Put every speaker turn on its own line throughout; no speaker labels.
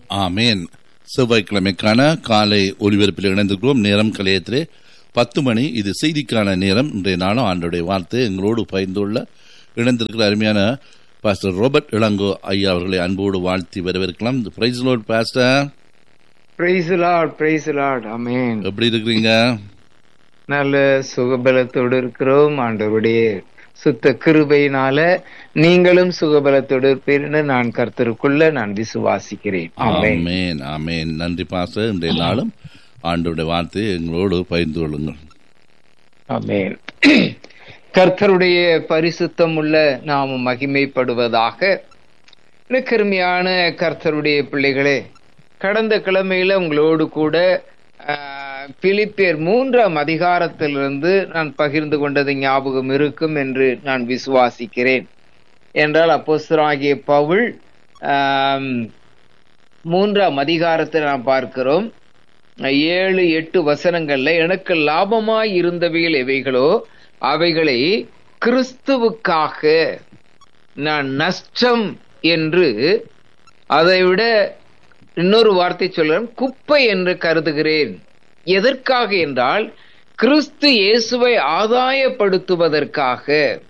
ஆமேன் செவ்வாய்க்கிழமைக்கான காலை ஒலிபரப்பில் இணைந்திருக்கிறோம் நேரம் கலையத்திலே பத்து மணி இது செய்திக்கான நேரம் இன்றைய நாளும் ஆண்டுடைய வார்த்தை எங்களோடு பகிர்ந்துள்ள இணைந்திருக்கிற அருமையான பாஸ்டர் ரோபர்ட் இளங்கோ ஐயா அவர்களை அன்போடு வாழ்த்தி வரவேற்கலாம் praise lord pastor
praise lord praise lord amen
எப்படி இருக்கிறீங்க
நல்ல சுகபலத்தோடு இருக்கிறோம் ஆண்டவருடைய சுத்த கிருபையினால நீங்களும் சுகபலத்தோடு இருப்பீர்னு நான் கர்த்தருக்குள்ள நான் விசுவாசிக்கிறேன் ஆமென்
ஆமேன் ஆமேன் நன்றி பாஸ்டர் இன்றைய நாளும் ஆண்டுடைய வார்த்தையை எங்களோடு பகிர்ந்து கொள்ளுங்கள்
ஆமென் கர்த்தருடைய பரிசுத்தம் உள்ள நாம் மகிமைப்படுவதாக எனக்கு அருமையான கர்த்தருடைய பிள்ளைகளே கடந்த கிழமையில உங்களோடு கூட ஆஹ், பிலிப்பியர் மூன்றாம் அதிகாரத்திலிருந்து நான் பகிர்ந்து கொண்டது ஞாபகம் இருக்கும் என்று நான் விசுவாசிக்கிறேன் என்றால் அப்போஸ்தலனாகிய பவுல் ஆம், மூன்றாம் அதிகாரத்தை நாம் பார்க்கிறோம் ஏழு எட்டு வசனங்கள்ல எனக்கு லாபமாய் இருந்தவைகள் எவைகளோ அவைகளை கிறிஸ்துவுக்காக நான் நஷ்டம் என்று அதை விட இன்னொரு வார்த்தை சொல்கிறேன் குப்பை என்று கருதுகிறேன் எதற்காக என்றால் கிறிஸ்து இயேசுவை ஆதாயப்படுத்துவதற்காக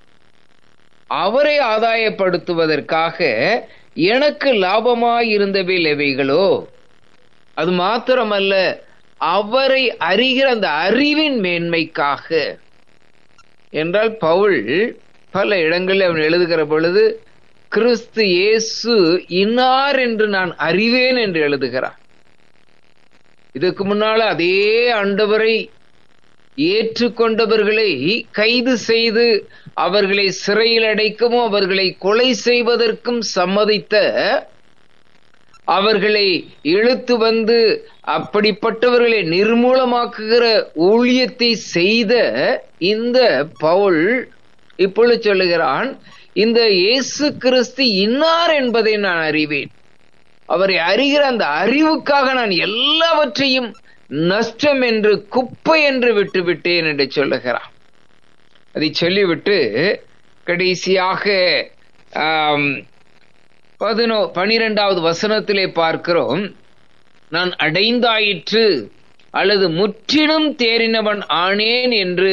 அவரை ஆதாயப்படுத்துவதற்காக எனக்கு லாபமாய் இருந்தவைகள் எவைகளோ அது மாத்திரமல்ல அவரை அறிகிற அந்த அறிவின் மேன்மைக்காக என்றால் பவுல் பல இடங்களில் அவன் எழுதுகிற பொழுது கிறிஸ்து இயேசு இன்னார் என்று நான் அறிவேன் என்று எழுதுகிறான் இதுக்கு முன்னால அதே ஆண்டவரை ஏற்றுக்கொண்டவர்களை கைது செய்து அவர்களை சிறையில் அடைக்கவும் அவர்களை கொலை செய்வதற்கும் சம்மதித்த அவர்களை இழுத்து வந்து அப்படிப்பட்டவர்களை நிர்மூலமாக்குகிற ஊழியத்தை செய்த இந்த பவுல் இப்பொழுது சொல்லுகிறான் இந்த இயேசு கிறிஸ்து இன்னார் என்பதை நான் அறிவேன் அவரை அறிகிற அந்த அறிவுக்காக நான் எல்லாவற்றையும் நஷ்டம் என்று குப்பை என்று விட்டு விட்டேன் என்று சொல்லுகிறான் அதை சொல்லிவிட்டு கடைசியாக ஆம், பதினோ பனிரெண்டாவது வசனத்திலே பார்க்கிறோம் நான் அடைந்தாயிற்று அல்லது முற்றிலும் தேறினவன் ஆனேன் என்று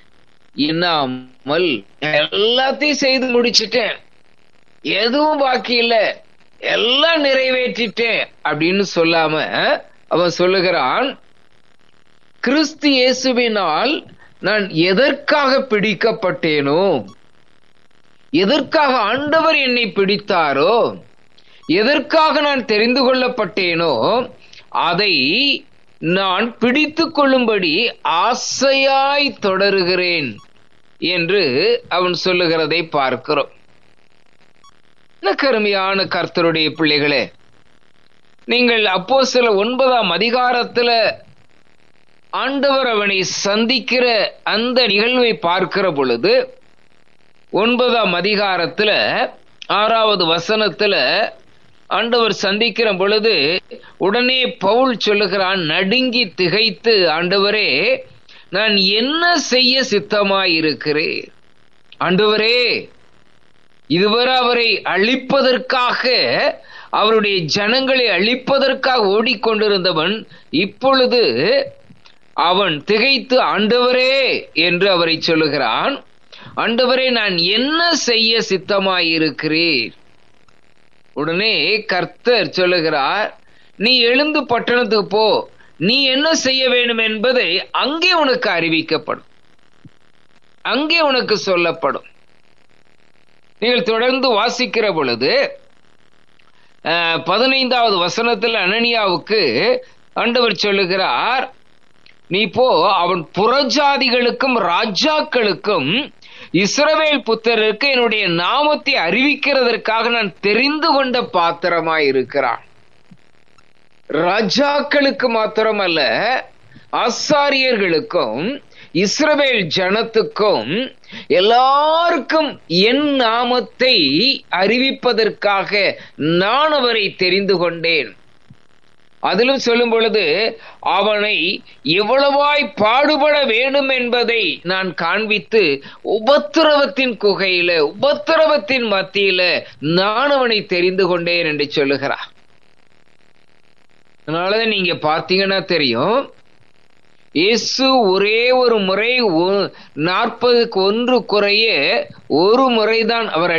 எண்ணாமல் எல்லாத்தையும் செய்து முடிச்சிட்டேன் எதுவும் பாக்கி இல்ல எல்லாம் நிறைவேற்றிட்டேன் அப்படின்னு சொல்லாம அவன் சொல்லுகிறான் கிறிஸ்து இயேசுவினால் நான் எதற்காக பிடிக்கப்பட்டேனோ எதற்காக ஆண்டவர் என்னை பிடித்தாரோ எதற்காக நான் தெரிந்து கொள்ளப்பட்டேனோ அதை நான் பிடித்துக் கொள்ளும்படி ஆசையாய் தொடருகிறேன் என்று அவன் சொல்லுகிறதை பார்க்கிறோம் எனக்கு அருமையான கர்த்தருடைய பிள்ளைகளே நீங்கள் அப்போ சில ஒன்பதாம் அதிகாரத்துல ஆண்டவர் அவனை சந்திக்கிற அந்த நிகழ்வை பார்க்கிற பொழுது ஒன்பதாம் அதிகாரத்துல ஆறாவது வசனத்துல ஆண்டவர் சந்திக்கிற பொழுது உடனே பவுல் சொல்லுகிறான் நடுங்கி திகைத்து ஆண்டவரே நான் என்ன செய்ய சித்தமாயிருக்கிறேன் ஆண்டவரே இதுவரை அவரை அழிப்பதற்காக அவருடைய ஜனங்களை அழிப்பதற்காக ஓடிக்கொண்டிருந்தவன் இப்பொழுது அவன் திகைத்து ஆண்டவரே என்று அவரை சொல்லுகிறான் ஆண்டவரே நான் என்ன செய்ய சித்தமாயிருக்கிறேன் உடனே கர்த்தர் சொல்லுகிறார் நீ எழுந்து பட்டணத்துக்கு போ நீ என்ன செய்ய வேண்டும் என்பதை அங்கே உனக்கு அறிவிக்கப்படும் அங்கே உனக்கு சொல்லப்படும் நீங்கள் தொடர்ந்து வாசிக்கிற பொழுது அஹ், பதினைந்தாவது வசனத்தில் அனனியாவுக்கு ஆண்டவர் சொல்லுகிறார் நீ போ அவன் புறஜாதிகளுக்கும் ராஜாக்களுக்கும் இஸ்ரவேல் புத்தருக்கு என்னுடைய நாமத்தை அறிவிக்கிறதற்காக நான் தெரிந்து கொண்ட பாத்திரமாய் இருக்கிறான் ராஜாக்களுக்கு மாத்திரமல்ல ஆசாரியர்களுக்கும் இஸ்ரவேல் ஜனத்துக்கும் எல்லாருக்கும் என் நாமத்தை அறிவிப்பதற்காக நான் அவரை தெரிந்து கொண்டேன் அதிலும் சொல்லும் பொழுது அவனை எவ்வளவாய் பாடுபட வேண்டும் என்பதை நான் காண்பித்து உபத்திரவத்தின் குகையில உபத்திரவத்தின் மத்தியில நான் அவனை தெரிந்து கொண்டேன் என்று சொல்லுகிறார் அதனாலதான் நீங்க பார்த்தீங்கன்னா தெரியும் இயேசு ஒரே ஒரு முறை ஒ- நாற்பதுக்கு ஒன்று குறைய ஒரு முறைதான் அவர்